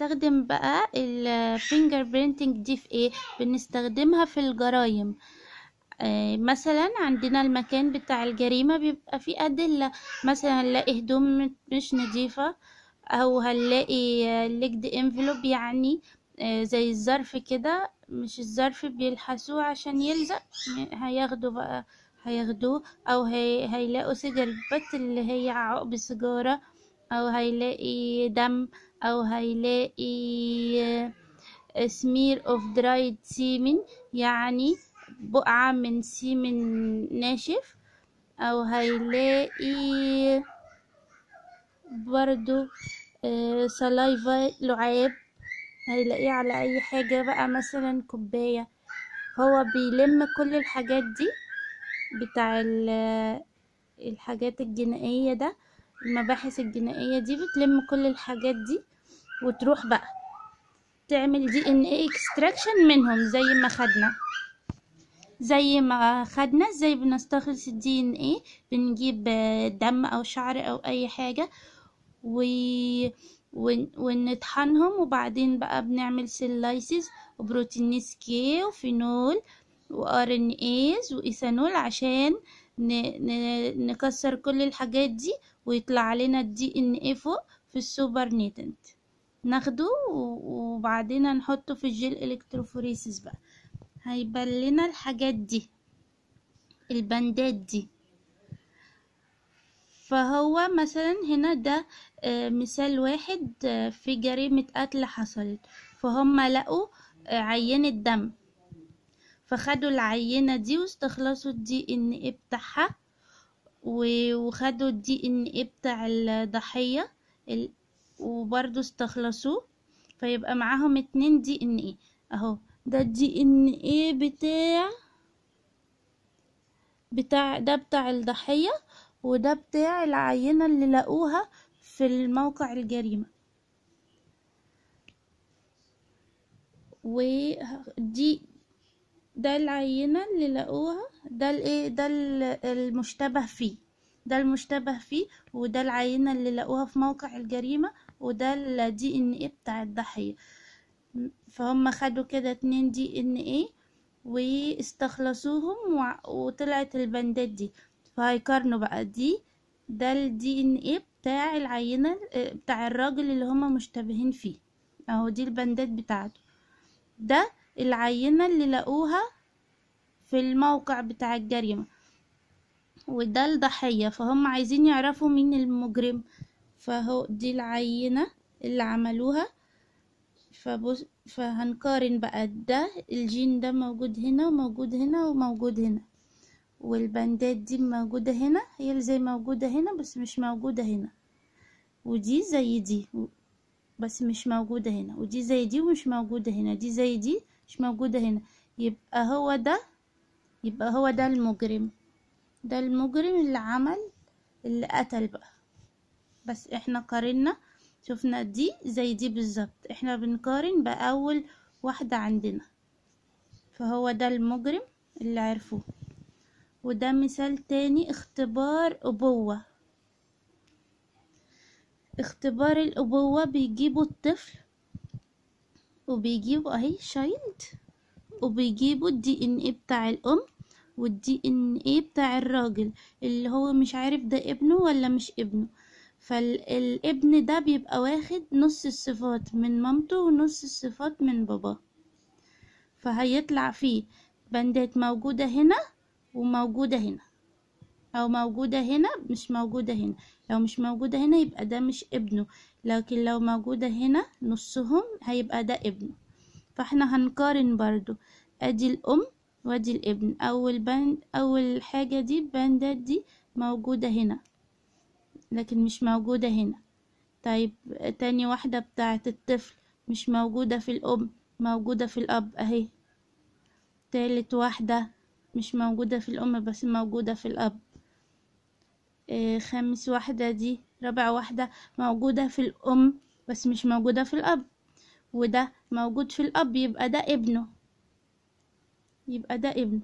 بنستخدم بقى الفينجر برينتنج دي في ايه بنستخدمها في الجرايم آه، مثلا عندنا المكان بتاع الجريمة بيبقى فيه أدلة مثلا هنلاقي هدوم مش نظيفة أو هنلاقي ليكد انفلوب يعني آه، زي الظرف كده مش الظرف بيلحسوه عشان يلزق م- هياخدوا بقى هياخدوه أو هي... هيلاقوا سيجارة بت اللي هي عقب سيجارة أو هيلاقي دم أو هيلاقي سمير اوف درايد سيمن يعني بقعة من سيمن ناشف أو هيلاقي برضو سلايفا لعاب هيلاقيه على أي حاجة بقى مثلا كوباية هو بيلم كل الحاجات دي بتاع ال- الحاجات الجنائية ده المباحث الجنائية دي بتلم كل الحاجات دي وتروح بقى تعمل دي ان ايه اكستراكشن منهم زي ما خدنا زي ما خدنا ازاي بنستخلص الدي ان ايه بنجيب آه، دم او شعر او اي حاجة و... ون... ونطحنهم وبعدين بقى بنعمل سيلايسيس وبروتينيز كي وفينول وار ان ايز وايثانول عشان ن... ن... نكسر كل الحاجات دي ويطلع لنا الدي ان ايه فوق في السوبر نيتنت ناخده و- وبعدين نحطه في الجيل الكتروفوريسيس بقى هيبان لنا الحاجات دي البندات دي فهو مثلا هنا ده آه، مثال واحد آه، في جريمة قتل حصلت فهم لقوا آه، عينة دم فخدوا العينة دي واستخلصوا الدي ان ايه بتاعها و- وخدوا الدي ان ايه بتاع الضحية ال- وبرضو استخلصوه فيبقى معاهم اتنين دي ان ايه اهو ده الدي ان ايه بتاع بتاع ده بتاع الضحية وده بتاع العينة اللي لقوها في الموقع الجريمة ودي ده العينة اللي لقوها ده الايه ده ال- المشتبه فيه ده المشتبه فيه وده العينة اللي لقوها في موقع الجريمة وده الدي ان ايه بتاع الضحية فهم خدوا كده اتنين دي ان ايه واستخلصوهم وع- وطلعت البندات دي فهيقارنوا بقى دي ده الدي ان ايه بتاع العينة اه، بتاع الراجل اللي هما مشتبهين فيه اهو دي البندات بتاعته ده العينة اللي لقوها في الموقع بتاع الجريمة وده الضحية فهم عايزين يعرفوا مين المجرم فهو دي العينة اللي عملوها فبص فهنقارن بقى ده الجين ده موجود هنا وموجود هنا وموجود هنا والبندات دي موجودة هنا هي اللي زي موجودة هنا بس مش موجودة هنا ودي زي دي و- بس مش موجودة هنا ودي زي دي ومش موجودة هنا دي زي دي مش موجودة هنا يبقى هو ده يبقى هو ده المجرم ده المجرم اللي عمل اللي قتل بقى بس احنا قارنا شفنا دي زي دي بالظبط احنا بنقارن بأول واحدة عندنا فهو ده المجرم اللي عرفوه وده مثال تاني اختبار أبوة اختبار الأبوة بيجيبوا الطفل وبيجيبوا اهي شايلد وبيجيبوا الدي ان ايه بتاع الأم والدي ان ايه بتاع الراجل اللي هو مش عارف ده ابنه ولا مش ابنه فالابن ده بيبقى واخد نص الصفات من مامته ونص الصفات من باباه فهيطلع فيه بندات موجودة هنا وموجودة هنا أو موجودة هنا مش موجودة هنا لو مش موجودة هنا يبقى ده مش ابنه لكن لو موجودة هنا نصهم هيبقى ده ابنه فاحنا هنقارن برضو ادي الام وادي الابن اول بند اول حاجة دي البندات دي موجودة هنا لكن مش موجودة هنا طيب تاني واحدة بتاعت الطفل مش موجودة في الأم موجودة في الأب أهي تالت واحدة مش موجودة في الأم بس موجودة في الأب آه، خامس واحدة دي رابع واحدة موجودة في الأم بس مش موجودة في الأب وده موجود في الأب يبقى ده ابنه يبقى ده ابنه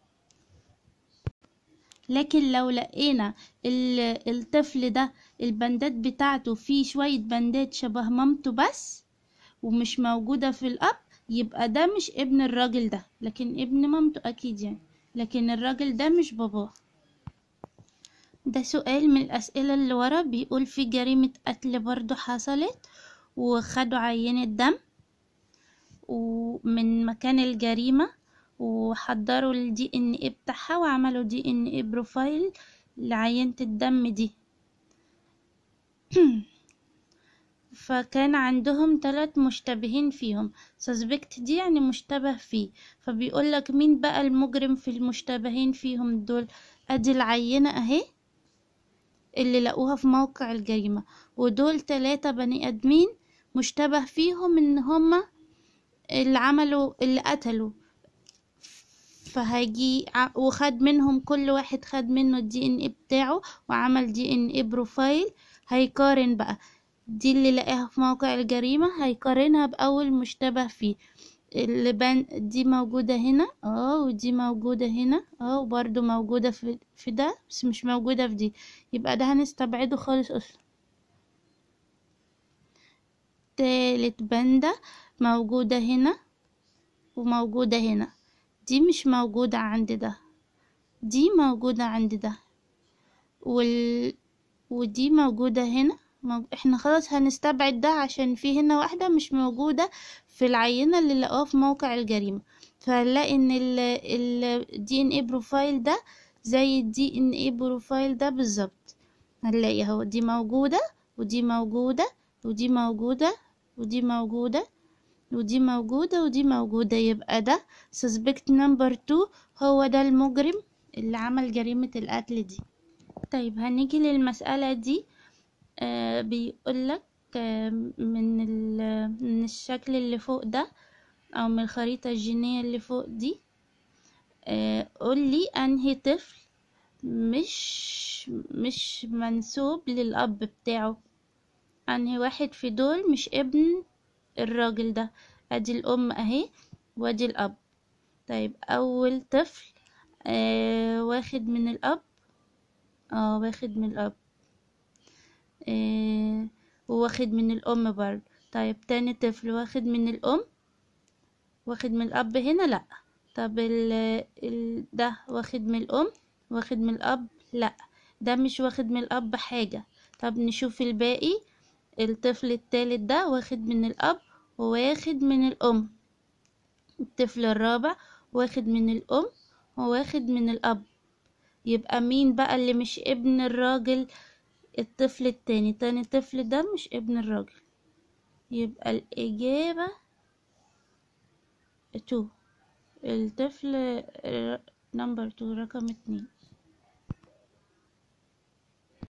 لكن لو لقينا ال- الطفل ده البندات بتاعته فيه شوية بندات شبه مامته بس ومش موجودة في الأب يبقى ده مش ابن الراجل ده لكن ابن مامته أكيد يعني لكن الراجل ده مش باباه ده سؤال من الأسئلة اللي ورا بيقول في جريمة قتل برضو حصلت وخدوا عينة دم ومن مكان الجريمة وحضروا الدي ان ايه بتاعها وعملوا دي ان ايه بروفايل لعينة الدم دي فكان عندهم ثلاث مشتبهين فيهم suspect دي يعني مشتبه فيه فبيقول لك مين بقى المجرم في المشتبهين فيهم دول ادي العينة اهي اللي لقوها في موقع الجريمة ودول ثلاثة بني ادمين مشتبه فيهم ان هما اللي عملوا اللي قتلوا فهيجي وخد منهم كل واحد خد منه الدي ان ايه بتاعه وعمل دي ان ايه بروفايل هيقارن بقى دي اللي لقاها في موقع الجريمة هيقارنها بأول مشتبه فيه اللي بان دي موجودة هنا اه ودي موجودة هنا اه وبرضو موجودة في, في ده بس مش موجودة في دي يبقى ده هنستبعده خالص اصلا تالت بندة موجودة هنا وموجودة هنا دي مش موجودة عند ده دي موجودة عند ده وال... ودي موجودة هنا مو... احنا خلاص هنستبعد ده عشان في هنا واحدة مش موجودة في العينة اللي لقوها في موقع الجريمة فهنلاقي ان ال ال DNA بروفايل ده زي ال DNA بروفايل ده بالظبط هنلاقي اهو دي موجودة ودي موجودة ودي موجودة ودي موجودة ودي موجودة ودي موجودة يبقى ده suspect number two هو ده المجرم اللي عمل جريمة القتل دي طيب هنيجي للمسألة دي آه بيقولك آه من, من الشكل اللي فوق ده أو من الخريطة الجينية اللي فوق دي آه قولي أنهي طفل مش مش منسوب للأب بتاعه أنهي واحد في دول مش ابن الراجل ده ادي الام اهي وادي الاب طيب اول طفل آه واخد من الاب اه واخد من الاب آه وواخد من الام برضه طيب تاني طفل واخد من الام واخد من الاب هنا لا طب ال ال ده واخد من الام واخد من الاب لا ده مش واخد من الاب حاجة طب نشوف الباقي الطفل التالت ده واخد من الأب وواخد من الأم الطفل الرابع واخد من الأم وواخد من الأب يبقى مين بقى اللي مش ابن الراجل الطفل التاني تاني طفل ده مش ابن الراجل يبقى الإجابة تو الطفل نمبر تو رقم اتنين